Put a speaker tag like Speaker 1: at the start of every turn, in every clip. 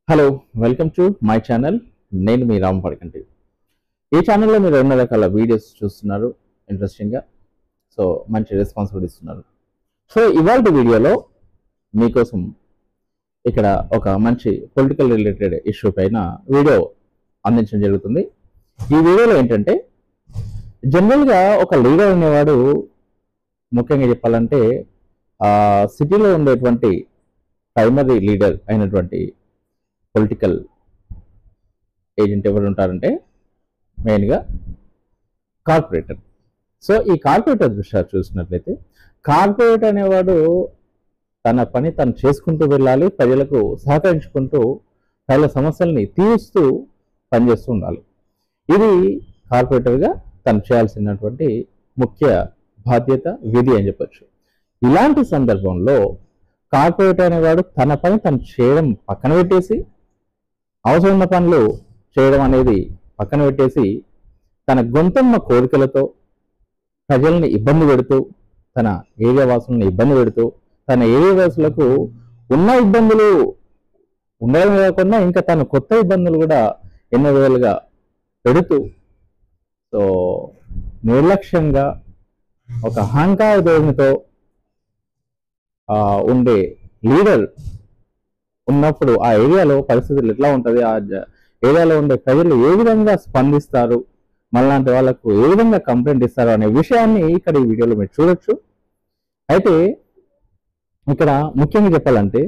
Speaker 1: Hello welcome to my channel నేను మీ రామ్ పడకంటి ఈ ఛానల్లో మీరు ఎన్నో రకాల వీడియోస్ చూస్తున్నారు ఇంట్రెస్టింగ్గా సో మంచి రెస్పాన్స్ కూడా ఇస్తున్నారు సో ఇవాళ వీడియోలో మీకోసం ఇక్కడ ఒక మంచి పొలిటికల్ రిలేటెడ్ ఇష్యూ పైన వీడియో అందించడం జరుగుతుంది ఈ వీడియోలో ఏంటంటే జనరల్గా ఒక లీడర్ అనేవాడు ముఖ్యంగా చెప్పాలంటే ఆ సిటీలో ఉండేటువంటి ప్రైమరీ లీడర్ అయినటువంటి పొలిటికల్ ఏజెంట్ ఎవరు ఉంటారంటే మెయిన్గా కార్పొరేటర్ సో ఈ కార్పొరేటర్ దృష్ట్యా చూసినట్లయితే కార్పొరేటర్ అనేవాడు తన పని తను చేసుకుంటూ వెళ్ళాలి ప్రజలకు సహకరించుకుంటూ ప్రజల సమస్యల్ని తీరుస్తూ పనిచేస్తూ ఉండాలి ఇది కార్పొరేటర్గా తను చేయాల్సినటువంటి ముఖ్య బాధ్యత విధి అని చెప్పొచ్చు ఇలాంటి సందర్భంలో కార్పొరేటర్ అనేవాడు తన పని తను చేయడం పక్కన పెట్టేసి అవసరం ఉన్న పనులు చేయడం అనేది పక్కన పెట్టేసి తన గొంతమ్మ కోరికలతో ప్రజల్ని ఇబ్బంది పెడుతూ తన ఏరియా వాసులను ఇబ్బంది పెడుతూ తన ఏరియా వాసులకు ఉన్న ఇబ్బందులు ఉండడమే కాకుండా ఇంకా తన కొత్త ఇబ్బందులు కూడా ఎన్నో విధాలుగా పెడుతూ సో నిర్లక్ష్యంగా ఒక అహంకార ధోరణితో ఆ, ఉండే లీడర్ ఉన్నప్పుడు ఆ ఏరియాలో పరిస్థితులు ఎట్లా ఉంటుంది ఆ జ- ఏరియాలో ఉండే ప్రజలు ఏ విధంగా స్పందిస్తారు మళ్ళాంటి వాళ్ళకు ఏ విధంగా కంప్లైంట్ ఇస్తారు అనే విషయాన్ని ఇక్కడ ఈ వీడియోలో మీరు చూడొచ్చు అయితే ఇక్కడ ముఖ్యంగా చెప్పాలంటే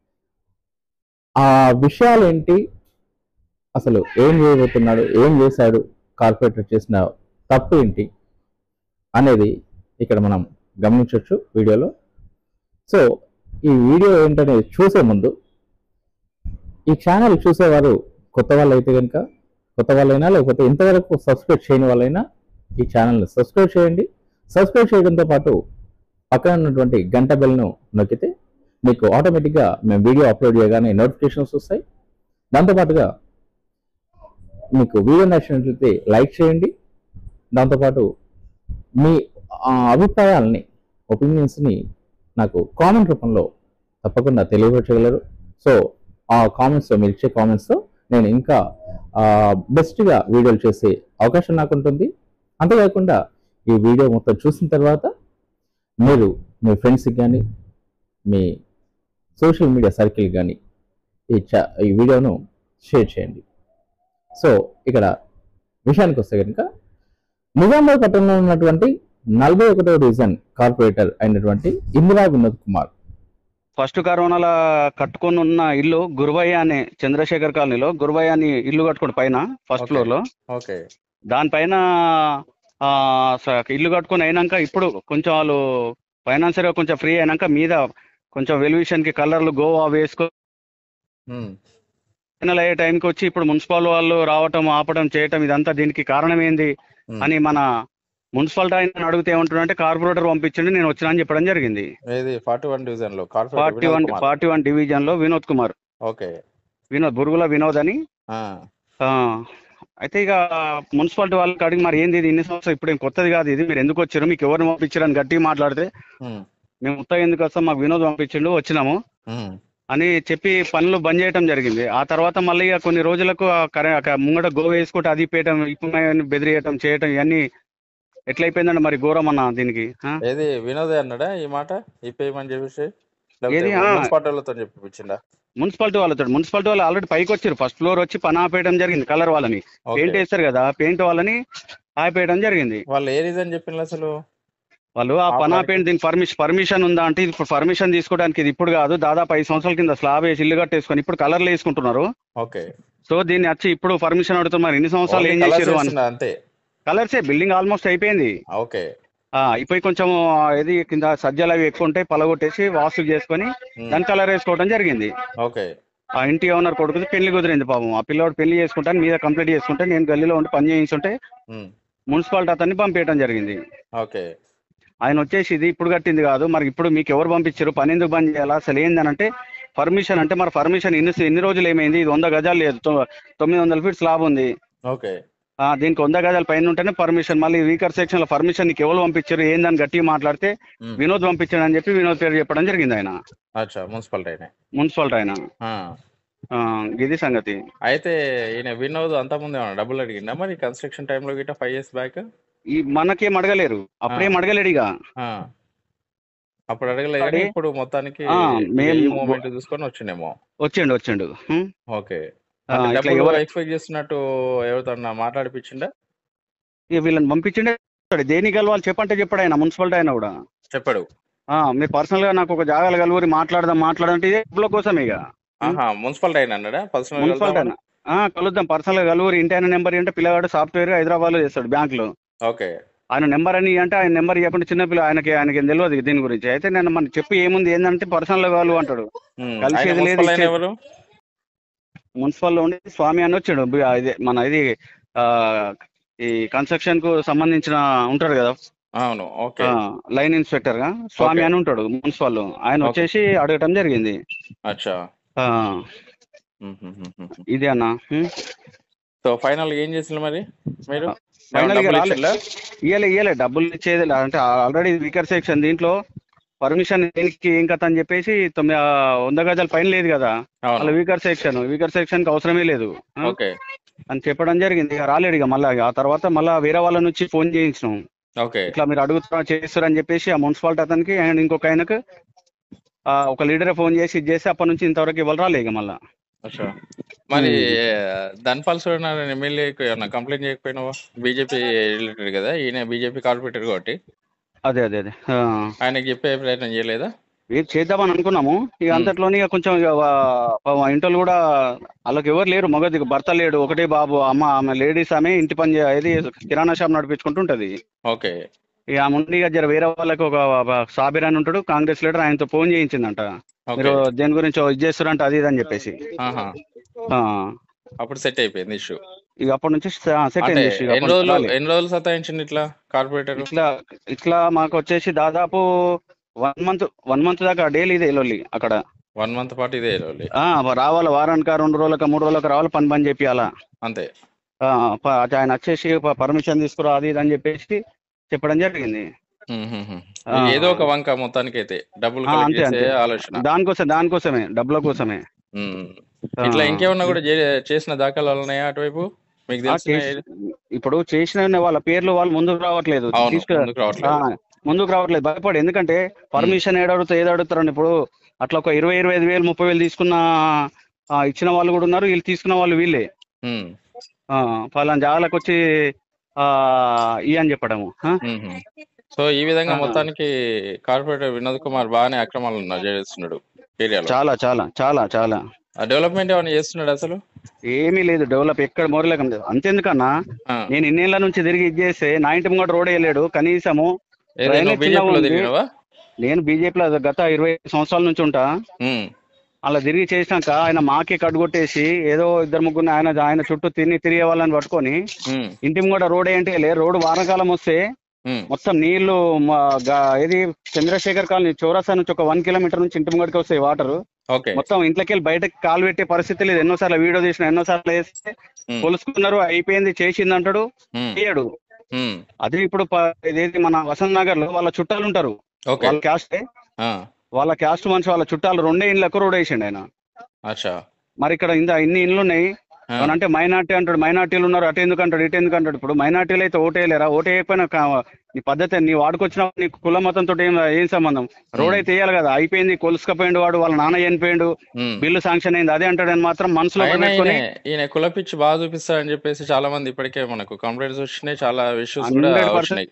Speaker 1: ఆ విషయాలు ఏంటి అసలు ఏం చేయబోతున్నాడు ఏం చేశాడు కార్పొరేటర్ చేసిన తప్పు ఏంటి అనేది ఇక్కడ మనం గమనించవచ్చు వీడియోలో సో ఈ వీడియో ఏంటనేది చూసే ముందు ఈ ఛానల్ చూసేవారు కొత్త వాళ్ళు అయితే కనుక కొత్త వాళ్ళైనా లేకపోతే ఇంతవరకు సబ్స్క్రైబ్ చేయని వాళ్ళైనా ఈ ఛానల్ని సబ్స్క్రైబ్ చేయండి సబ్స్క్రైబ్ చేయడంతో పాటు పక్కన ఉన్నటువంటి గంట బెల్ను నొక్కితే మీకు ఆటోమేటిక్గా మేము వీడియో అప్లోడ్ చేయగానే నోటిఫికేషన్స్ వస్తాయి దాంతోపాటుగా మీకు వీడియో నచ్చినట్లయితే లైక్ చేయండి దాంతోపాటు మీ ఆ, అభిప్రాయాలని ఒపీనియన్స్ని నాకు కామెంట్ రూపంలో తప్పకుండా తెలియపరచగలరు సో ఆ కామెంట్స్ మీరు ఇచ్చే కామెంట్స్తో నేను ఇంకా బెస్ట్గా వీడియోలు చేసే అవకాశం నాకు ఉంటుంది అంతేకాకుండా ఈ వీడియో మొత్తం చూసిన తర్వాత మీరు మీ ఫ్రెండ్స్కి కానీ మీ సోషల్ మీడియా సర్కిల్ కానీ ఈ చా ఈ వీడియోను షేర్ చేయండి సో ఇక్కడ విషయానికి వస్తే కనుక నిజామాబాద్ పట్టణంలో ఉన్నటువంటి నలభై ఒకటో డివిజన్ కార్పొరేటర్ అయినటువంటి ఇందిరా వినోద్ కుమార్
Speaker 2: ఫస్ట్ కరోనాలో కట్టుకొని ఉన్న ఇల్లు గురువయ్య అనే చంద్రశేఖర్ కాలనీలో గురువయ్య అని ఇల్లు కట్టుకోండి పైన ఫస్ట్
Speaker 3: Okay.
Speaker 2: ఫ్లోర్ లో
Speaker 3: ఓకే
Speaker 2: దానిపైన ఆ, స- ఇల్లు కట్టుకొని అయినాక ఇప్పుడు కొంచెం వాళ్ళు ఫైనాన్షియల్ గా కొంచెం ఫ్రీ అయినాక మీద కొంచెం వెల్యూషన్ కి కలర్లు గోవా వేసుకొని
Speaker 3: ఉమ్,
Speaker 2: ఫైనల్ అయ్యే టైంకి వచ్చి ఇప్పుడు మున్సిపల్ వాళ్ళు రావటం ఆపడం చేయటం ఇదంతా దీనికి కారణం ఏంది
Speaker 3: ఉమ్.
Speaker 2: అని మన మున్సిపాలిటీ ఆయన అడిగితే ఏమంటున్నాడంటే కార్పొరేటర్ పంపించండి నేను వచ్చినా అని చెప్పడం జరిగింది
Speaker 3: ఏది ఫార్టీ వన్ డివిజన్ లో corporator
Speaker 2: forty
Speaker 3: Vinod
Speaker 2: one
Speaker 3: Kumar.
Speaker 2: Forty one division లో వినోద్ కుమార్
Speaker 3: ఓకే
Speaker 2: వినోద్ బురుగుల వినోద్ అని
Speaker 3: ఆ,
Speaker 2: ఆ, అయితే ఇక మున్సిపాలిటీ వాళ్ళకి అడిగి మరి ఏంది ఇది ఇన్ని సంవత్సరాలు ఇప్పుడు ఏం కొత్తది కాదు ఇది మీరు ఎందుకు వచ్చారు మీకు ఎవరిని పంపించారు అని గట్టిగా మాట్లాడితే
Speaker 3: ఉమ్,
Speaker 2: మేము మొత్తం ఎందుకు వస్తాం మాకు వినోద్ పంపించిండు వచ్చినాము
Speaker 3: ఉమ్,
Speaker 2: అని చెప్పి పనులు బంద్ చేయడం జరిగింది ఆ తర్వాత మళ్ళీ ఇక కొన్ని రోజులకు ఆ కరె ఆ ముంగట గో వేసుకుంటే అది పేయటం ఇప్పుడు బెదిరియటం చేయటం ఇవన్నీ ఎట్లయిపోయిందండి మరి ఘోరం అన్న దీనికి ఆ?
Speaker 3: ఏది వినోద్ అన్నాడా ఈ మాట ఇప్పేయమని చెప్పేసి
Speaker 2: ఏది? ఆ.
Speaker 3: మున్సిపాలిటీ వాళ్ళతో చెప్పించిండా
Speaker 2: మున్సిపాలిటీ వాళ్ళతో మున్సిపాలిటీ వాళ్ళు ఆల్రెడీ పైకి వచ్చారు ఫస్ట్ ఫ్లోర్ వచ్చి పని ఆపేయడం జరిగింది కలర్ వాళ్ళని
Speaker 3: ఓకే
Speaker 2: పెయింట్ వేస్తారు కదా పెయింట్ వాళ్ళని ఆపేయడం జరిగింది
Speaker 3: వాళ్ళు ఏ రీజన్ చెప్పిండ్రు అసలు
Speaker 2: వాళ్ళు ఆ
Speaker 3: ఆ
Speaker 2: పని
Speaker 3: పనికి-
Speaker 2: ఆపేయండి దీనికి పర్మిషన్ పర్మిషన్ ఉందా అంటే ఇది ఇప్పుడు పర్మిషన్ తీసుకోవడానికి ఇది ఇప్పుడు కాదు దాదాపు ఐదు సంవత్సరాల కింద స్లాబ్ వేసి ఇల్లు కట్టేసుకొని ఇప్పుడు కలర్లు వేసుకుంటున్నారు
Speaker 3: ఓకే
Speaker 2: సో దీన్ని వచ్చి ఇప్పుడు పర్మిషన్ అడుగుతున్నారు ఎన్ని సంవత్సరాలు ఏం
Speaker 3: Only colours
Speaker 2: చేసారు అని
Speaker 3: వేస్తున్నా అంతే
Speaker 2: కలర్సే బిల్డింగ్ ఆల్మోస్ట్ అయిపోయింది
Speaker 3: ఓకే
Speaker 2: ఆ అయిపోయి కొంచెం ఆ, ఏది కింద సజ్జలు అవి ఎక్కువ ఉంటాయి పలగొట్టేసి వాస్తు చేసుకొని
Speaker 3: ఉమ్,
Speaker 2: దాని కలర్ వేసుకోవడం జరిగింది
Speaker 3: ఓకే
Speaker 2: ఆ ఇంటి ఓనర్ కొడుకుది పెళ్లి కుదిరింది పాపం ఆ పిల్లోడు పెళ్లి చేసుకుంటాను మీద కంప్లీట్ చేసుకుంటే నేను గల్లీలో ఉండి పని చేయించుంటే
Speaker 3: ఉమ్,
Speaker 2: మున్సిపాలిటీ అతన్ని పంపించడం జరిగింది
Speaker 3: ఓకే
Speaker 2: ఆయన వచ్చేసి ఇది ఇప్పుడు కట్టింది కాదు మరి ఇప్పుడు మీకు ఎవరు పంపించారు పని ఎందుకు బంద్ చేయాలా అసలు ఏందని అంటే పర్మిషన్ అంటే మరి పర్మిషన్ ఎన్ని ఎన్ని రోజులు ఏమైంది ఇది వంద గజాలు లేదు తొ- తొమ్మిది వందల ఫీట్ స్లాబ్ ఉంది
Speaker 3: ఓకే
Speaker 2: ఆ, దీనికి వంద గజాల పైన ఉంటేనే పర్మిషన్ మళ్ళీ వీకర్ సెక్షన్ లో పర్మిషన్ నీకు ఎవరు పంపించారు ఏందని గట్టిగా మాట్లాడితే
Speaker 3: ఉమ్,
Speaker 2: వినోద్ పంపించాడు అని చెప్పి వినోద్ పేరు చెప్పడం జరిగింది ఆయన
Speaker 3: అచ్చా మున్సిపాలిటీ అయినా
Speaker 2: మున్సిపాలిటీ ఆయన
Speaker 3: ఆ,
Speaker 2: ఆ, ఇది సంగతి
Speaker 3: అయితే ఈయన వినోద్ అంతకుముందు ఏమన్నా డబ్బులు అడిగిందా మరి కన్స్ట్రక్షన్ టైంలో గిట్ట ఫైవ్ ఇయర్స్ బ్యాక్
Speaker 2: ఈ మనకేం అడగలేరు అప్పుడేం అడగలేడు ఇక
Speaker 3: అప్పుడు అడగలేదు కానీ
Speaker 2: అడే-
Speaker 3: ఇప్పుడు మొత్తానికి
Speaker 2: ఆ, మేము-
Speaker 3: ఈ మూమెంట్ చూసుకొని వచ్చిండేమో
Speaker 2: వచ్చిండు వచ్చిండు హ్మ్?
Speaker 3: ఓకే
Speaker 2: ఆ,
Speaker 3: అంటే
Speaker 2: ఇట్లా
Speaker 3: డబ్బులు
Speaker 2: ఎవరు
Speaker 3: ఎక్స్పెక్ట్ చేస్తున్నట్టు ఎవరితో మాట్లాడిపించిండా
Speaker 2: ఇక వీళ్ళని పంపించిండే దేనికి కలవాలి చెప్పంటే చెప్పాడు ఆయన మున్సిపాలిటీ ఆయన కూడా
Speaker 3: చెప్పాడు
Speaker 2: ఆ, మీరు పర్సనల్ గా నాకు ఒక జాగాలు కలుగురి మాట్లాడదాం మాట్లాడంటే ఇదే డబ్బుల కోసం ఇక
Speaker 3: ఆహా మున్సిపాలిటీ అయినా అన్నాడా పర్సనల్
Speaker 2: మున్సిపాలిటీ ఆయన ఆ, కలుద్దాం పర్సనల్ గా కలుగురి ఇంటి ఆయన నెంబర్ అంటే పిల్లగాడు సాఫ్ట్వేర్ హైదరాబాద్ లో చేస్తాడు బ్యాంక్ లో
Speaker 3: ఓకే
Speaker 2: ఆయన నెంబర్ అని అంటే ఆయన నెంబర్ ఇవ్వకుండా చిన్నపిల్ల ఆయనకి ఆయనకి ఏం తెలియదు దీని గురించి అయితే నేను మన చెప్పి ఏముంది ఏంటంటే పర్సనల్ గా కలువు అంటాడు
Speaker 3: ఉమ్,
Speaker 2: కలిసేది
Speaker 3: ఆయన
Speaker 2: లేదు,
Speaker 3: మున్సిపల్ ఆయన
Speaker 2: ఇచ్చే-
Speaker 3: ఎవరు
Speaker 2: మున్సిపల్ లో ఉండి స్వామి అని వచ్చాడు బి- ఇది మన ఇది ఆ, ఈ కన్స్ట్రక్షన్ కు సంబంధించిన ఉంటాడు కదా
Speaker 3: అవును ఓకే
Speaker 2: ఆ, లైన్ ఇన్స్పెక్టర్ గా స్వామి
Speaker 3: Okay.
Speaker 2: అని ఉంటాడు మున్సిపల్ లో ఆయన
Speaker 3: Okay.
Speaker 2: వచ్చేసి అడగటం జరిగింది
Speaker 3: అచ్చా
Speaker 2: ఆ, ఇది అన్న హ్మ్.
Speaker 3: సో ఫైనల్ ఏం చేసిండ్రు మరి మీరు
Speaker 2: ఫైనల్ గా
Speaker 3: డబ్బులు
Speaker 2: రాలే
Speaker 3: ఇచ్చిండ్రా?
Speaker 2: ఇయ్యలే ఇయ్యలే డబ్బులు ఇచ్చేది లే. అంటే ఆల్రెడీ వీకర్ సెక్షన్ దీంట్లో పర్మిషన్ దేనికి ఏం కథ అని చెప్పేసి తొమ్మిది ఆ, వంద గజాల పైన లేదు కదా అలా
Speaker 3: అవును
Speaker 2: వీకర్ సెక్షన్ వీకర్ సెక్షన్ కి అవసరమే లేదు ఆ,
Speaker 3: ఓకే
Speaker 2: అని చెప్పడం జరిగింది ఇక రాలేడు ఇక మళ్ళీ ఆ తర్వాత మళ్ళీ వేరే వాళ్ళ నుంచి ఫోన్ చేయించినాం
Speaker 3: ఓకే
Speaker 2: ఇట్లా మీరు అడుగుతున్నా చేస్తారు అని చెప్పేసి ఆ మున్సిపాలిటీ అతనికి అండ్ ఇంకొక ఆయనకు ఆ, ఒక లీడరే ఫోన్ చేసి ఇది చేసి అప్పటి నుంచి ఇంతవరకు ఇవ్వాలి రాలే ఇక మళ్ళా
Speaker 3: అచ్చా మరి ధన్పాల్ సూర్యనారాయణ ఎమ్మెల్యేకి ఏమన్నా కంప్లైంట్ చేయకపోయినావా బీజేపీ రిలేటెడ్ కదా ఈయన బీజేపీ కార్పొరేటర్ కాబట్టి
Speaker 2: అదే అదే అదే ఆ.
Speaker 3: ఆయనకి చెప్పే ప్రయత్నం చేయలేదా
Speaker 2: ఇది చేద్దామని అనుకున్నాము ఇక
Speaker 3: మ్మ్.
Speaker 2: అంతట్లోనే ఇక కొంచెం ఇక వా- పాపం ఇంట్లో కూడా వాళ్ళకి ఎవరు లేరు మగది భర్త లేడు ఒకటే బాబు అమ్మ ఆమె లేడీస్ ఆమె ఇంటి పని చే- ఇది కిరాణా షాప్ నడిపించుకుంటూ ఉంటది
Speaker 3: ఓకే
Speaker 2: ఇక ఆమె ఉండి ఇక జర వేరే వాళ్ళకి ఒక ఒక సాబిర్ అని ఉంటాడు కాంగ్రెస్ లీడర్ ఆయనతో ఫోన్ చేయించిందంట
Speaker 3: ఓకే
Speaker 2: మీరు దేని గురించి ఇది చేస్తారంట అది ఇది అని చెప్పేసి
Speaker 3: ఆహా
Speaker 2: ఆ.
Speaker 3: అప్పుడు సెట్ అయిపోయింది ఇష్యూ
Speaker 2: ఇక అప్పటి నుంచి సెట్
Speaker 3: అంటే
Speaker 2: అయింది issue.
Speaker 3: ఎన్ని
Speaker 2: అప్పటి నుంచి
Speaker 3: రోజులు
Speaker 2: రాలే.
Speaker 3: ఎన్ని రోజులు సతాయించింది ఇట్లా కార్పొరేటర్
Speaker 2: ఇట్లా ఇట్లా మాకు వచ్చేసి దాదాపు వన్ మంత్ వన్ మంత్ దాకా డైలీ ఇదే లొల్లి అక్కడ
Speaker 3: వన్ మంత్ పాటు ఇదే రోజు
Speaker 2: ఆ రావాలి వారానికి రెండు రోజులకు మూడు రోజులకు రావాలి పని పని చెప్పియాలా
Speaker 3: అంతే
Speaker 2: ఆ, ప- అది ఆయన వచ్చేసి పర్మిషన్ తీసుకురా అది ఇది అని చెప్పేసి చెప్పడం జరిగింది
Speaker 3: హ్మ్, హ్మ్, హ్మ్.
Speaker 2: ఆ.
Speaker 3: ఏదో ఒక వంక మొత్తానికి అయితే డబ్బులు
Speaker 2: ఆ,
Speaker 3: కలెక్ట్
Speaker 2: అంతే,
Speaker 3: చేసే
Speaker 2: అంతే.
Speaker 3: ఆలోచన
Speaker 2: దానికోసం దానికోసమే డబ్బుల కోసమే
Speaker 3: హ్మ్.
Speaker 2: ఆ.
Speaker 3: ఇట్లా ఇంకేమన్నా కూడా చే- చేసిన దాఖలాలు ఉన్నాయా అటువైపు మీకు
Speaker 2: ఆ,
Speaker 3: తెలిసిన
Speaker 2: చేసి- ఇప్పుడు చేసిన వాళ్ళ పేర్లు వాళ్ళు ముందుకు రావట్లేదు
Speaker 3: అవును
Speaker 2: తీసుకు
Speaker 3: ముందుకు రావట్లేదు
Speaker 2: ఆ, ముందుకు రావట్లేదు భయపడి ఎందుకంటే పర్మిషన్ ఏడు అడుగుతా ఏది అడుగుతారని ఇప్పుడు అట్లా ఒక ఇరవై ఇరవై ఐదు వేలు ముప్పై వేలు తీసుకున్న ఆ, ఇచ్చిన వాళ్ళు కూడా ఉన్నారు వీళ్ళు తీసుకున్న వాళ్ళు వీళ్ళే
Speaker 3: హ్మ్,
Speaker 2: ఆ, పలానా జాగాలకు వచ్చి ఆ, ఈ అని చెప్పడము ఆ?
Speaker 3: హ్మ్, హ్మ్. సో ఈ విధంగా
Speaker 2: ఆ.
Speaker 3: మొత్తానికి కార్పొరేటర్ వినోద్ కుమార్ బాగానే అక్రమాలు ఉన్నా- చేస్తున్నాడు ఏరియాలో
Speaker 2: చాలా చాలా చాలా చాలా
Speaker 3: ఆ డెవలప్మెంట్ ఏమైనా చేస్తున్నాడు అసలు
Speaker 2: ఏమీ లేదు డెవలప్ ఎక్కడ మొదలకం లేదు అంతెందుకన్నా
Speaker 3: ఆ.
Speaker 2: నేను ఇన్నేళ్ల నుంచి తిరిగి ఇది చేస్తే నా ఇంటి ముంగట రోడ్ వేయలేడు కనీసము
Speaker 3: ఏదో
Speaker 2: డ్రైనేజ్
Speaker 3: నువ్వు
Speaker 2: చిన్నగా
Speaker 3: బీజేపీలో
Speaker 2: ఉంది.
Speaker 3: తిరిగినావా
Speaker 2: నేను బీజేపీలో గత ఇరవై సంవత్సరాల నుంచి ఉంటా
Speaker 3: హ్మ్,
Speaker 2: అలా తిరిగి చేసినాక ఆయన మాకే కట్టుకొట్టేసి ఏదో ఇద్దరు ముగ్గురు ఆయన ఆయన చుట్టూ తిని తిరిగే వాళ్ళని పట్టుకొని
Speaker 3: హ్మ్,
Speaker 2: ఇంటి ముంగట రోడ్ ఏంటి లే రోడ్డు వానాకాలం వస్తే
Speaker 3: హ్మ్.
Speaker 2: మొత్తం నీళ్లు మా గా- ఏది చంద్రశేఖర్ కాలనీ చౌరస్తా నుంచి ఒక వన్ కిలోమీటర్ నుంచి ఇంటి ముంగడికి వస్తాయి వాటర్
Speaker 3: ఓకే
Speaker 2: మొత్తం ఇంట్లోకి వెళ్ళి బయటకి కాలు పెట్టే పరిస్థితి లేదు ఎన్నోసార్లు వీడియో తీసిన ఎన్నోసార్లు వేస్తే
Speaker 3: హ్మ్,
Speaker 2: కొలుసుకున్నారు అయిపోయింది చేసింది అంటాడు
Speaker 3: హ్మ్,
Speaker 2: చేయడు
Speaker 3: హ్మ్.
Speaker 2: అదే ఇప్పుడు ప- ఇదేది మన వసంత్ నగర్ లో వాళ్ళ చుట్టాలు ఉంటారు
Speaker 3: ఓకే
Speaker 2: వాళ్ళ క్యాస్టే
Speaker 3: ఆ,
Speaker 2: వాళ్ళ క్యాస్ట్ మనిషి వాళ్ళ చుట్టాలు రెండే ఇండ్లకు రోడ్ వేసిండు ఆయన
Speaker 3: అచ్చా
Speaker 2: మరి ఇక్కడ ఇంత ఇన్ని ఇండ్లు ఉన్నాయి
Speaker 3: ఆ,
Speaker 2: అని అంటే మైనార్టీ అంటాడు మైనార్టీలు ఉన్నారు అటు ఎందుకు అంటాడు ఇటు ఎందుకు అంటాడు ఇప్పుడు మైనార్టీలు అయితే ఓటేయలేరా ఓటేయకపోయినా కా- నీ పద్ధతి నీ వాడుకొచ్చిన నీకు కుల మతంతో ఏం ఏం సంబంధం రోడ్ అయితే వేయాలి కదా అయిపోయింది కొలుసుకపోయిండు వాడు వాళ్ళ నాన్న చనిపోయిండు
Speaker 3: హ్మ్.
Speaker 2: బిల్లు శాంక్షన్ అయింది అదే అంటాడని మాత్రం మనసులో
Speaker 3: అయినా
Speaker 2: పెట్టుకొని
Speaker 3: ఈయన ఈయన కులపిచ్చి బాగా చూపిస్తారని చెప్పేసి చాలా మంది ఇప్పటికే మనకు కంప్లైంట్స్ వచ్చినాయి చాలా ఇష్యూస్ కూడా
Speaker 2: 100%
Speaker 3: వచ్చినాయి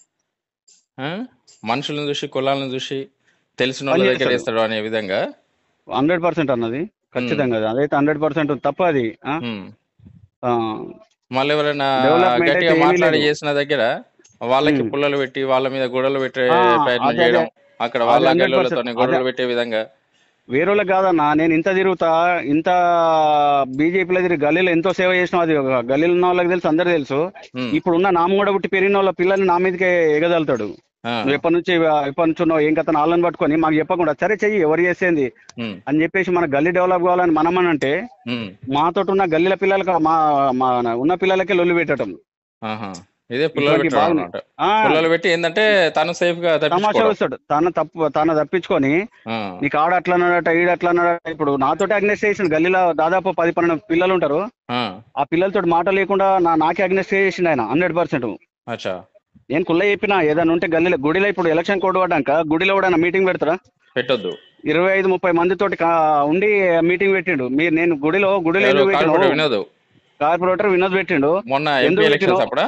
Speaker 3: ఆ? మనుషులను చూసి కులాలను చూసి తెలిసిన
Speaker 2: పని
Speaker 3: వాళ్ళ దగ్గర
Speaker 2: చేస్తాడు.
Speaker 3: వేస్తాడు అనే విధంగా
Speaker 2: హండ్రెడ్ పర్సెంట్ అన్నది ఖచ్చితంగా అది. అదైతే హండ్రెడ్ పర్సెంట్ తప్ప అది ఆ?
Speaker 3: హ్మ్.
Speaker 2: ఆ.
Speaker 3: మళ్ళీ ఎవరైనా
Speaker 2: Development
Speaker 3: గట్టిగా
Speaker 2: అయితే ఏమీ
Speaker 3: మాట్లాడి
Speaker 2: లేదు.
Speaker 3: చేసిన దగ్గర వాళ్ళకి
Speaker 2: హ్మ్.
Speaker 3: పుల్లలు పెట్టి వాళ్ళ మీద గొడవలు పెట్టే
Speaker 2: ఆ,
Speaker 3: ప్రయత్నం
Speaker 2: అదే,
Speaker 3: చేయడం
Speaker 2: అదే.
Speaker 3: అక్కడ
Speaker 2: అదే
Speaker 3: వాళ్ళ
Speaker 2: 100%
Speaker 3: గెలవలతోనే గొడవలు
Speaker 2: అదే.
Speaker 3: పెట్టే విధంగా
Speaker 2: వేరేళ్ళకి కాదన్నా నేను ఇంత తిరుగుతా ఇంత బీజేపీలో తిరిగి గల్లీలో ఎంతో సేవ చేసిన అది ఒక గల్లీలో ఉన్న వాళ్ళకి తెలుసు అందరు తెలుసు
Speaker 3: హ్మ్.
Speaker 2: ఇప్పుడు ఉన్న నామ కూడా పుట్టి పెరిగిన వాళ్ళ పిల్లల్ని నా మీదకే ఎగదలుతాడు
Speaker 3: ఆ.
Speaker 2: నువ్వు ఎప్పటి నుంచి ఎప్పటి నుంచి ఉన్నావు ఏం కథ నాళ్ళని పట్టుకొని మాకు చెప్పకుండా సరే చెయ్యి ఎవరు చేసేది
Speaker 3: హ్మ్.
Speaker 2: అని చెప్పేసి మన గల్లీ డెవలప్ కావాలని మనం అని అంటే
Speaker 3: హ్మ్.
Speaker 2: మాతో ఉన్న గల్లీల పిల్లలకి మా మా ఉన్న పిల్లలకే లొల్లి పెట్టడం
Speaker 3: ఆహా. ఇదే పుల్లలు
Speaker 2: ఇటువంటి
Speaker 3: పెట్టడం
Speaker 2: బాగున్నాయి.
Speaker 3: అన్నమాట
Speaker 2: ఆ,
Speaker 3: పుల్లలు పెట్టి ఏంటంటే తను సేఫ్ గా
Speaker 2: తమాషా
Speaker 3: తప్పించుకోవడం
Speaker 2: వస్తాడు తన తప్పు తన తప్పించుకొని
Speaker 3: ఆ,
Speaker 2: నీకు ఆడ అట్లా అన్నాడట ఈడ అట్లా అన్నాడట ఇప్పుడు నాతోటి అగ్నెస్ట్ చేసిండు గల్లీలో దాదాపు పది పన్నెండు పిల్లలు ఉంటారు
Speaker 3: ఆ,
Speaker 2: ఆ పిల్లలతో మాట లేకుండా నా నాకే అగ్నెస్ట్ చేసిండు ఆయన హండ్రెడ్ పర్సెంట్
Speaker 3: అచ్చా
Speaker 2: నేను కుల్ల చెప్పిన ఏదైనా ఉంటే గల్లీలో గుడిలో ఇప్పుడు ఎలక్షన్ కోడ్ పడ్డాక గుడిలో కూడా మీటింగ్ పెడతారా
Speaker 3: పెట్టొద్దు
Speaker 2: ఇరవై ఐదు ముప్పై మందితోటి కా- ఉండి మీటింగ్ పెట్టిండు మీరు నేను గుడిలో గుడిలో
Speaker 3: ఎవరు
Speaker 2: ఎందుకు
Speaker 3: కార్పొరేటర్
Speaker 2: పెట్టిండు
Speaker 3: వినోద్
Speaker 2: కార్పొరేటర్ వినోద్ పెట్టిండు
Speaker 3: మొన్న
Speaker 2: ఎందుకు
Speaker 3: ఎంపీ ఎలక్షన్స్
Speaker 2: పెట్టినావు?
Speaker 3: అప్పుడా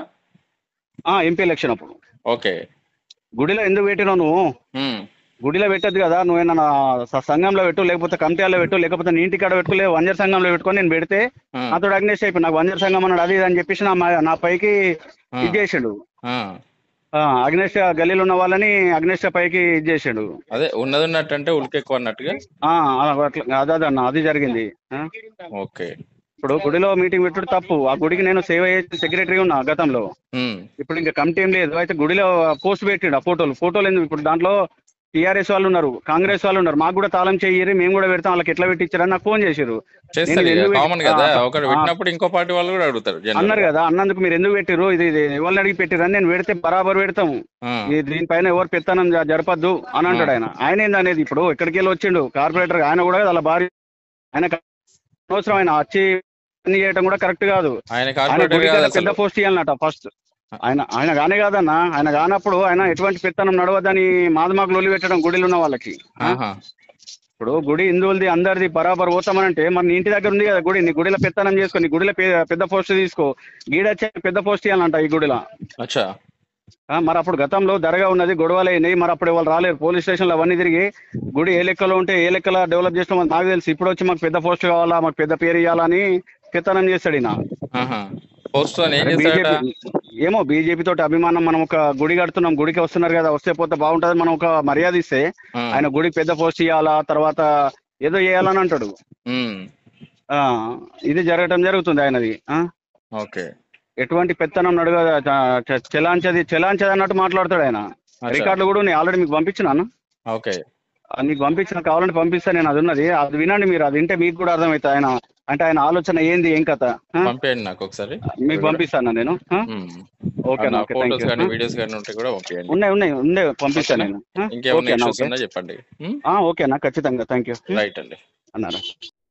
Speaker 2: ఆ ఎంపీ ఎలక్షన్ అప్పుడు
Speaker 3: ఓకే
Speaker 2: గుడిలో ఎందుకు పెట్టినావు నువ్వు
Speaker 3: ఉమ్,
Speaker 2: గుడిలో పెట్టదు కదా నువ్వేనా సంఘంలో పెట్టు లేకపోతే కమిటీలో పెట్టు లేకపోతే నీ ఇంటికాడ పెట్టుకోలే వంజర్ సంఘంలో పెట్టుకొని నేను పెడితే
Speaker 3: ఆ,
Speaker 2: నాతో అగ్నేష్ అయిపోయి నాకు వంజర్ సంఘం అన్నాడు అది ఇది అని చెప్పేసి నా మా- నా పైకి
Speaker 3: ఆ,
Speaker 2: ఇది చేసిండు
Speaker 3: ఆ.
Speaker 2: ఆ, అగ్నేష్ గల్లీలో ఉన్న వాళ్ళని అగ్నేష్ పైకి ఇది చేసిండు
Speaker 3: అదే ఉన్నది ఉన్నట్టు అంటే ఉలికి ఎక్కువ అన్నట్టుగా
Speaker 2: ఆ, అలా అట్లా అదే అదే అన్న అది జరిగింది ఆ?
Speaker 3: ఓకే
Speaker 2: ఇప్పుడు గుడిలో మీటింగ్ పెట్టుడు తప్పు ఆ గుడికి నేను సేవ చేసి సెక్రటరీ ఉన్నా గతంలో
Speaker 3: ఉమ్,
Speaker 2: ఇప్పుడు ఇంకా కమిటీ ఏం లేదు అయితే గుడిలో పోస్ట్ పెట్టిండు ఆ ఫోటోలు ఫోటోలు ఎందుకు ఇప్పుడు దాంట్లో టీఆర్ఎస్ వాళ్ళు ఉన్నారు కాంగ్రెస్ వాళ్ళు ఉన్నారు మాకు కూడా తాళం చెయ్యరు మేము కూడా పెడతాం వాళ్ళకి ఎట్లా పెట్టించారని నాకు ఫోన్ చేశారు
Speaker 3: చేస్తారు
Speaker 2: నేను ఎందుకు
Speaker 3: కామన్
Speaker 2: పెట్టి-
Speaker 3: కదా
Speaker 2: ఆ,
Speaker 3: ఒకరు
Speaker 2: ఆ.
Speaker 3: పెట్టినప్పుడు ఇంకో పార్టీ వాళ్ళు కూడా అడుగుతారు general
Speaker 2: అన్నారు
Speaker 3: గా.
Speaker 2: కదా అన్నందుకు మీరు ఎందుకు పెట్టిర్రు ఇది ఇది ఎవరిని అడిగి పెట్టిరని నేను పెడితే బరాబర్ పెడతాము
Speaker 3: ఆ,
Speaker 2: ఇది దీనిపైన ఎవరు పెత్తనం జ- జరపద్దు అని అంటాడు ఆయన ఆయన ఏందనేది ఇప్పుడు ఎక్కడికి వెళ్ళి వచ్చిండు కార్పొరేటర్ ఆయన కూడా అలా భార్య ఆయన అవసరం ఆయన వచ్చి పని చేయడం కూడా కరెక్ట్ కాదు
Speaker 3: ఆయన
Speaker 2: ఆయన
Speaker 3: కార్పొరేటర్
Speaker 2: గుడికి
Speaker 3: కాదు
Speaker 2: పెద్ద
Speaker 3: అసలు
Speaker 2: పోస్ట్ ఇవ్వాలన్నట ఫస్ట్ ఆయన ఆయన కానే కాదన్న ఆయన కానప్పుడు ఆయన ఎటువంటి పెత్తనం నడవదని మాదమాకు లొల్లి పెట్టడం గుడిలో ఉన్న వాళ్ళకి ఆ?
Speaker 3: ఆహా.
Speaker 2: ఇప్పుడు గుడి హిందువులది అందరిది బరాబర్ పోతామనంటే మరి నీ ఇంటి దగ్గర ఉంది కదా గుడి నీ గుడిలో పెత్తనం చేసుకో నీ గుడిలో పె- పెద్ద పోస్ట్ తీసుకో గీడొచ్చే పెద్ద పోస్ట్ ఇవ్వాలంట ఈ గుడిలో
Speaker 3: అచ్చా
Speaker 2: ఆ, మరి అప్పుడు గతంలో దరగా ఉన్నది గొడవలు అయినాయి మరి అప్పుడు వాళ్ళు రాలేరు పోలీస్ స్టేషన్లో అవన్నీ తిరిగి గుడి ఏ లెక్కలో ఉంటే ఏ లెక్కలో డెవలప్ చేసినా నాకు తెలుసు ఇప్పుడు వచ్చి మాకు పెద్ద పోస్ట్ కావాలా మాకు పెద్ద పేరు ఇవ్వాలని పెత్తనం చేస్తాడు ఈయన
Speaker 3: ఆహా. పోస్ట్ అని ఏం
Speaker 2: అరే
Speaker 3: చేస్తాడట
Speaker 2: బీజేపీ ఏమో బీజేపీ తోటి అభిమానం మనం ఒక గుడి కడుతున్నాం గుడికి వస్తున్నారు కదా వస్తే పోతే బాగుంటది మనం ఒక మర్యాద ఇస్తే
Speaker 3: ఆ,
Speaker 2: ఆయన గుడికి పెద్ద పోస్ట్ ఇవ్వాలా తర్వాత ఏదో చేయాలని అంటాడు
Speaker 3: ఉమ్,
Speaker 2: ఆ ఇది జరగటం జరుగుతుంది ఆయనది ఆ
Speaker 3: ఓకే
Speaker 2: ఎటువంటి పెత్తనం నడుగ చ- చెలాంచది చెలాంచది అన్నట్టు మాట్లాడతాడు ఆయన
Speaker 3: అచ్చా.
Speaker 2: రికార్డులు కూడా నేను ఆల్రెడీ మీకు పంపించినాను
Speaker 3: ఓకే
Speaker 2: ఆ, నీకు పంపించిన కావాలంటే పంపిస్తాను నేను అది ఉన్నది అది వినండి మీరు అది వింటే మీకు కూడా అర్థమవుతుంది ఆయన అంటే ఆయన ఆలోచన ఏంది ఏం కథ ఆ?
Speaker 3: పంపేయండి నాకు ఒకసారి
Speaker 2: మీకు పంపిస్తాను నేను ఆ?
Speaker 3: ఉమ్.
Speaker 2: ఓకే
Speaker 3: నా
Speaker 2: ఓకే థ్యాంక్
Speaker 3: ఫోటోస్ కానీ
Speaker 2: యూ
Speaker 3: వీడియోస్ కానీ ఉంటే కూడా పంపేయండి
Speaker 2: ఉన్నాయి ఉన్నాయి ఉన్నాయి పంపిస్తాను నేను ఆ?
Speaker 3: ఇంకేమైనా
Speaker 2: ఓకే అన్న
Speaker 3: ఇష్యూస్
Speaker 2: ఓకే
Speaker 3: ఉన్నా చెప్పండి ఉమ్,
Speaker 2: ఆ, ఓకే అన్న ఖచ్చితంగా థ్యాంక్ యూ
Speaker 3: రైట్ అండి
Speaker 2: అన్నారా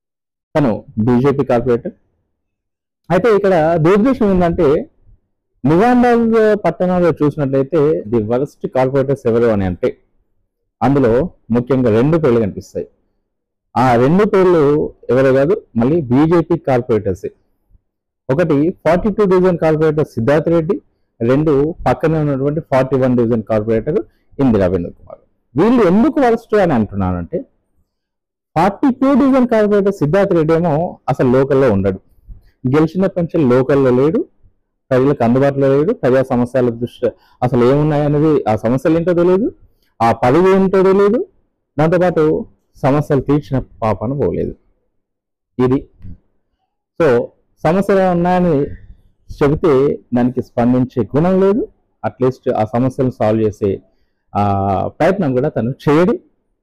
Speaker 1: తను బీజేపీ కార్పొరేటర్ అయితే ఇక్కడ దురదృష్టం ఏంటంటే నిజామాబాద్ పట్టణంలో చూసినట్లయితే ది వరస్ట్ కార్పొరేటర్స్ ఎవరు అని అంటే అందులో ముఖ్యంగా రెండు పేర్లు కనిపిస్తాయి ఆ రెండు పేర్లు ఎవరో కాదు మళ్ళీ బీజేపీ కార్పొరేటర్స్ ఒకటి forty two division corporator Siddharth Reddy రెండు పక్కనే ఉన్నటువంటి forty one division corporator Indira Vinod Kumar వీళ్ళు ఎందుకు వరస్ట్ అని అంటున్నానంటే forty two division corporator Siddharth Reddy ఏమో అసలు లోకల్లో ఉండడు గెలిచిన పెన్షన్ లోకల్లో లేడు ప్రజలకు అందుబాటులో లేడు ప్రజా సమస్యల దృష్ట్యా అసలు ఏమున్నాయనేది ఆ సమస్యలు ఏంటో తెలియదు ఆ పదవి ఏంటో తెలియదు దాంతోపాటు సమస్యలు తీర్చిన పాపన పోలేదు ఇది సో సమస్యలు ఉన్నాయని చెబితే దానికి స్పందించే గుణం లేదు అట్లీస్ట్ ఆ సమస్యలను సాల్వ్ చేసే ఆ ప్రయత్నం కూడా తను చేయడు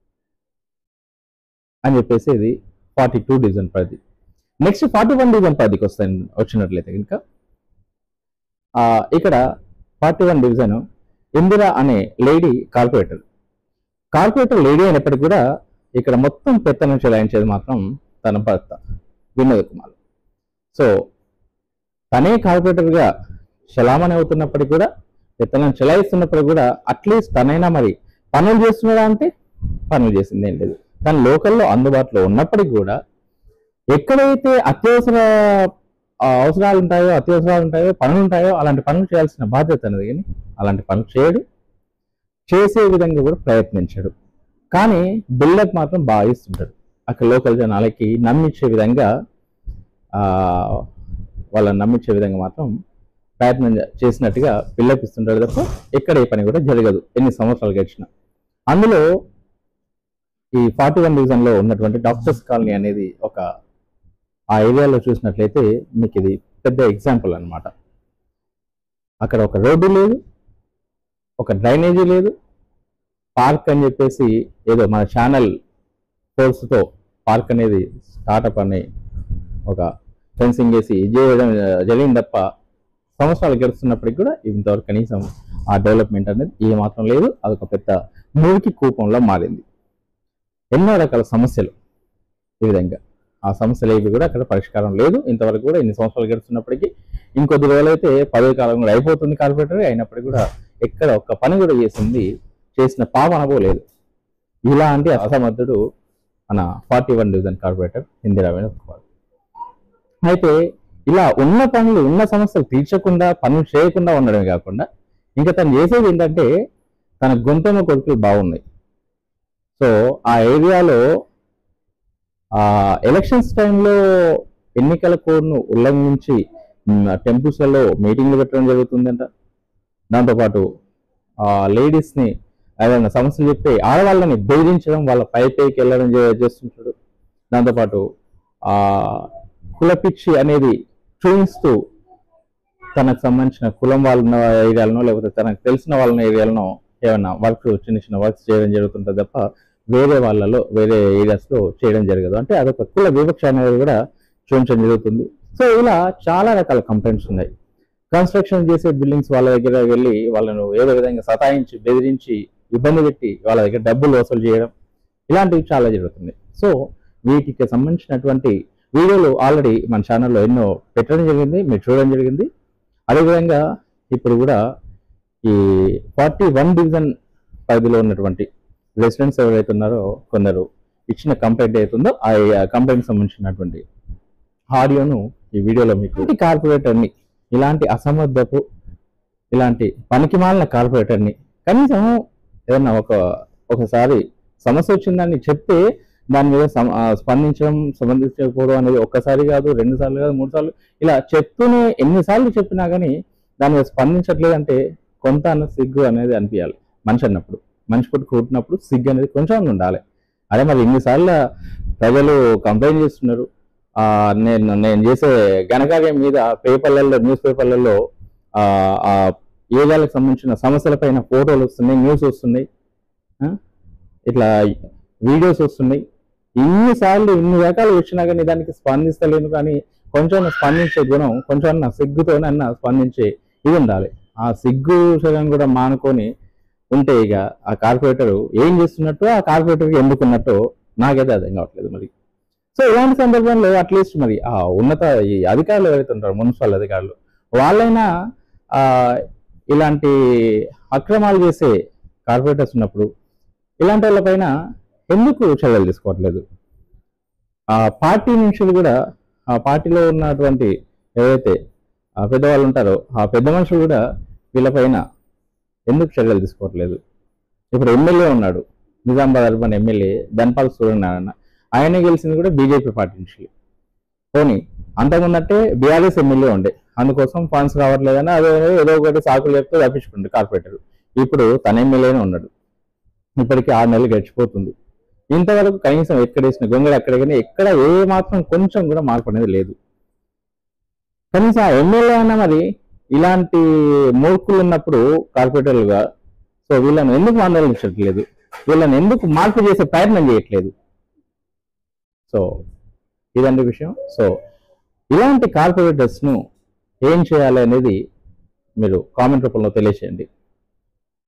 Speaker 1: అని చెప్పేసి ఇది ఫార్టీ టూ డివిజన్ పరిధి నెక్స్ట్ ఫార్టీ వన్ డివిజన్ పరిధికి వస్తాయి వచ్చినట్లయితే ఇంకా ఆ, ఇక్కడ ఫార్టీ వన్ డివిజన్ ఇందిరా అనే లేడీ కార్పొరేటర్ కార్పొరేటర్ లేడీ అయినప్పటికీ కూడా ఇక్కడ మొత్తం పెత్తనం చెలాయించేది మాత్రం తన భర్త వినోద్ కుమార్ సో తనే కార్పొరేటర్గా చలామణి అవుతున్నప్పటికీ కూడా పెత్తనం చెలాయిస్తున్నప్పటికీ కూడా అట్లీస్ట్ తనైనా మరి పనులు చేస్తున్నాడా అంటే పనులు చేసింది ఏం లేదు తన లోకల్లో అందుబాటులో ఉన్నప్పటికీ కూడా ఎక్కడైతే అత్యవసర ఆ, అవసరాలు ఉంటాయో అత్యవసరాలు ఉంటాయో పనులు ఉంటాయో అలాంటి పనులు చేయాల్సిన బాధ్యత అనేది కానీ అలాంటి పనులు చేయడు చేసే విధంగా కూడా ప్రయత్నించడు కానీ బిల్డప్ మాత్రం బాగా ఇస్తుంటాడు అక్కడ లోకల్ జనాలకి నమ్మించే విధంగా ఆ, వాళ్ళని నమ్మించే విధంగా మాత్రం ప్రయత్నం చే- చేసినట్టుగా బిల్డప్ ఇస్తుంటాడు తప్ప ఎక్కడ ఏ పని కూడా జరగదు ఎన్ని సంవత్సరాలు గడిచినా అందులో ఈ ఫార్టీ వన్ డివిజన్లో ఉన్నటువంటి డాక్టర్స్ కాలనీ అనేది ఒక ఆ ఏరియాలో చూసినట్లయితే మీకు ఇది పెద్ద ఎగ్జాంపుల్ అన్నమాట అక్కడ ఒక రోడ్డు లేదు ఒక డ్రైనేజీ లేదు పార్క్ అని చెప్పేసి ఏదో మన ఛానల్ ఫోర్స్తో పార్క్ అనేది స్టార్టప్ అని ఒక ఫెన్సింగ్ వేసి ఇది చేయడం జరిగింది తప్ప సంవత్సరాలు గడుస్తున్నప్పటికి కూడా ఇంతవరకు కనీసం ఆ డెవలప్మెంట్ అనేది ఏమాత్రం లేదు అదొక పెద్ద మురికి కూపంలో మారింది ఎన్నో రకాల సమస్యలు ఈ విధంగా ఆ సమస్యలు ఏవి కూడా అక్కడ పరిష్కారం లేదు ఇంతవరకు కూడా ఇన్ని సంవత్సరాలు గడుస్తున్నప్పటికీ ఇంకొద్ది రోజులైతే పదవి కాలం కూడా అయిపోతుంది కార్పొరేటర్ అయినప్పటికీ కూడా ఎక్కడ ఒక్క పని కూడా చేసింది చేసిన పాప అనుభవలేదు ఇలాంటి అసమర్థుడు మన forty one division corporator Indira Venu Kumar అయితే ఇలా ఉన్న పనులు ఉన్న సమస్యలు తీర్చకుండా పనులు చేయకుండా ఉండడమే కాకుండా ఇంకా తను చేసేది ఏంటంటే తన గొంతమ్మ కొడుకులు బాగున్నాయి సో ఆ ఏరియాలో ఆ ఎలక్షన్స్ టైంలో ఎన్నికల కోడ్ను ఉల్లంఘించి టెంపుల్స్లలో మీటింగ్లు పెట్టడం జరుగుతుందంట దాంతోపాటు ఆ లేడీస్ని ఏదైనా సమస్యలు చెప్తే ఆడవాళ్ళని బెదిరించడం వాళ్ళ పై పైకి వెళ్ళడం చే- చేస్తుంటాడు దాంతోపాటు ఆ కులపిచ్చి అనేది చూపిస్తూ తనకు సంబంధించిన కులం వాళ్ళ ఉన్న ఏరియాలను లేకపోతే తనకు తెలిసిన వాళ్ళ ఏరియాలను ఏమైనా వర్క్ చిన్న చిన్న వర్క్స్ చేయడం జరుగుతుంటుంది తప్ప వేరే వాళ్ళలో వేరే ఏరియాస్లో చేయడం జరగదు అంటే అదొక కుల వివక్ష అనేది కూడా చూపించడం జరుగుతుంది సో ఇలా చాలా రకాల కంప్లైంట్స్ ఉన్నాయి కన్స్ట్రక్షన్ చేసే బిల్డింగ్స్ వాళ్ళ దగ్గర వెళ్ళి వాళ్ళను ఏదో విధంగా సతాయించి బెదిరించి ఇబ్బంది పెట్టి వాళ్ళ దగ్గర డబ్బులు వసూలు చేయడం ఇలాంటివి చాలా జరుగుతుంది సో వీటికి సంబంధించినటువంటి వీడియోలు ఆల్రెడీ మన ఛానల్లో ఎన్నో పెట్టడం జరిగింది మీరు చూడడం జరిగింది అదేవిధంగా ఇప్పుడు కూడా ఈ ఫార్టీ వన్ డివిజన్ పరిధిలో ఉన్నటువంటి రెసిడెంట్స్ ఎవరైతే ఉన్నారో కొందరు ఇచ్చిన కంప్లైంట్ అవుతుందో ఆ కంప్లైంట్ సంబంధించినటువంటి ఆడియోను ఈ వీడియోలో మీకు ఈ కార్పొరేటర్ని ఇలాంటి అసమర్థపు ఇలాంటి పనికిమాలిన కార్పొరేటర్ని కనీసం ఏదన్నా ఒక ఒకసారి సమస్య వచ్చిందని చెప్తే దాని మీద సమ- ఆ, స్పందించడం సంబంధించకపోవడం అనేది ఒక్కసారి కాదు రెండు సార్లు కాదు మూడు సార్లు ఇలా చెప్తూనే ఎన్నిసార్లు చెప్పినా కానీ దాని మీద స్పందించట్లేదంటే కొంత అన్న సిగ్గు అనేది అనిపించాలి మనిషి అన్నప్పుడు మనిషి పుట్టి కూడినప్పుడు సిగ్గు అనేది కొంచెం అన్న ఉండాలి అదే మరి ఇన్నిసార్లు ప్రజలు కంప్లైంట్ చేస్తున్నారు ఆ, నేను నేను చేసే ఘనకార్యం మీద పేపర్లలో న్యూస్ పేపర్లలో ఆ, ఆ ఏరియాలకు సంబంధించిన సమస్యలపైన ఫోటోలు వస్తున్నాయి న్యూస్ వస్తున్నాయి ఆ? ఇట్లా వీడియోస్ వస్తున్నాయి ఇన్నిసార్లు ఇన్ని రకాలు వచ్చినా కానీ దానికి స్పందిస్తలేను కానీ కొంచెం స్పందించే గుణం కొంచెం అన్న సిగ్గుతోనన్న స్పందించే ఇది ఉండాలి ఆ సిగ్గు శరం కూడా మానుకొని ఉంటే ఇక ఆ కార్పొరేటర్ ఏం చేస్తున్నట్టు ఆ కార్పొరేటర్కి ఎందుకున్నట్టు నాకైతే అర్థం కావట్లేదు మరి సో ఇలాంటి సందర్భంలో అట్లీస్ట్ మరి ఆ ఉన్నత ఈ అధికారులు ఎవరైతే ఉంటారో మున్సిపల్ అధికారులు వాళ్ళైనా ఆ ఇలాంటి అక్రమాలు చేసే కార్పొరేటర్స్ ఉన్నప్పుడు ఇలాంటి వాళ్ళపైన ఎందుకు చర్యలు తీసుకోవట్లేదు ఆ పార్టీ నుంచి కూడా ఆ పార్టీలో ఉన్నటువంటి ఎవరైతే ఆ పెద్దవాళ్ళు ఉంటారో ఆ పెద్ద మనుషులు కూడా వీళ్ళపైన ఎందుకు చర్యలు తీసుకోవట్లేదు ఇప్పుడు ఎమ్మెల్యే ఉన్నాడు నిజామాబాద్ అర్బన్ ఎమ్మెల్యే ధన్పాల్ సూర్యనారాయణ ఆయన గెలిచింది కూడా బీజేపీ పార్టీ నుంచి పోనీ అంతకుముందంటే బీఆర్ఎస్ ఎమ్మెల్యే ఉండే అందుకోసం ఫండ్స్ రావట్లేదని అదే ఏదో ఒకటి సాకులు చెప్తే తప్పించుకుండు కార్పొరేటర్ ఇప్పుడు తన ఎమ్మెల్యేనే ఉన్నాడు ఇప్పటికి ఆరు నెలలు గడిచిపోతుంది ఇంతవరకు కనీసం ఎక్కడేసిన గొంగళి అక్కడ కానీ ఎక్కడ ఏ మాత్రం కొంచెం కూడా మార్పు అనేది లేదు కనీసం ఆ ఎమ్మెల్యే అన్న మరి ఇలాంటి మూర్ఖులు ఉన్నప్పుడు కార్పొరేటర్లుగా సో వీళ్ళని ఎందుకు ఆందోళించట్లేదు వీళ్ళని ఎందుకు మార్పు చేసే ప్రయత్నం చేయట్లేదు సో ఇదండి విషయం సో ఇలాంటి కార్పొరేటర్స్ ను ఏం చేయాలి అనేది మీరు కామెంట్ రూపంలో తెలియచేయండి